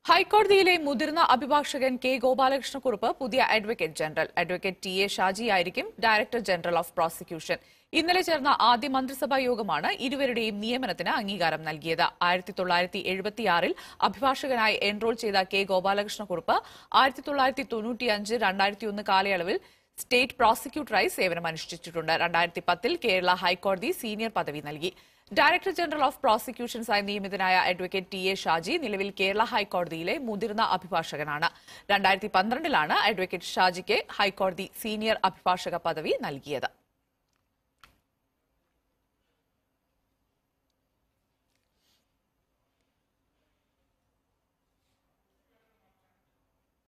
ഹൈക്കോടതിയിലെ മുതിർന്ന അഭിഭാഷകൻ കെ ഗോപാലകൃഷ്ണക്കുറുപ്പ് പുതിയ advocate general advocate T A Shaji ആയിരിക്കും ഡയറക്ടർ ജനറൽ ഓഫ് പ്രോസിക്യൂഷൻ ഇന്നലെ ചേർന്ന ആദ്യ മന്ത്രിസഭാ യോഗമാണ് ഇരുവരുടെയും നിയമനത്തിന് അംഗീകാരം നൽകിയത് ആയിരത്തി തൊള്ളായിരത്തി എഴുപത്തിയാറിൽ അഭിഭാഷകനായി എൻറോൾ ചെയ്ത കെ ഗോപാലകൃഷ്ണക്കുറുപ്പ് ആയിരത്തി തൊള്ളായിരത്തി തൊണ്ണൂറ്റിയഞ്ച് രണ്ടായിരത്തിയൊന്ന് കാലയളവിൽ സ്റ്റേറ്റ് പ്രോസിക്യൂട്ടറായി സേവനമനുഷ്ഠിച്ചിട്ടുണ്ട് രണ്ടായിരത്തി പത്തിൽ കേരള ഹൈക്കോടതി സീനിയർ പദവി നൽകി ഡയറക്ടർ ജനറൽ ഓഫ് പ്രോസിക്യൂഷൻസായി നിയമിതനായ അഡ്വക്കേറ്റ് ടി എ ഷാജി നിലവിൽ കേരള ഹൈക്കോടതിയിലെ മുതിർന്ന അഭിഭാഷകനാണ് രണ്ടായിരത്തി പന്ത്രണ്ടിലാണ് അഡ്വക്കേറ്റ് ഷാജിക്ക് ഹൈക്കോടതി സീനിയർ അഭിഭാഷക പദവി നൽകിയത്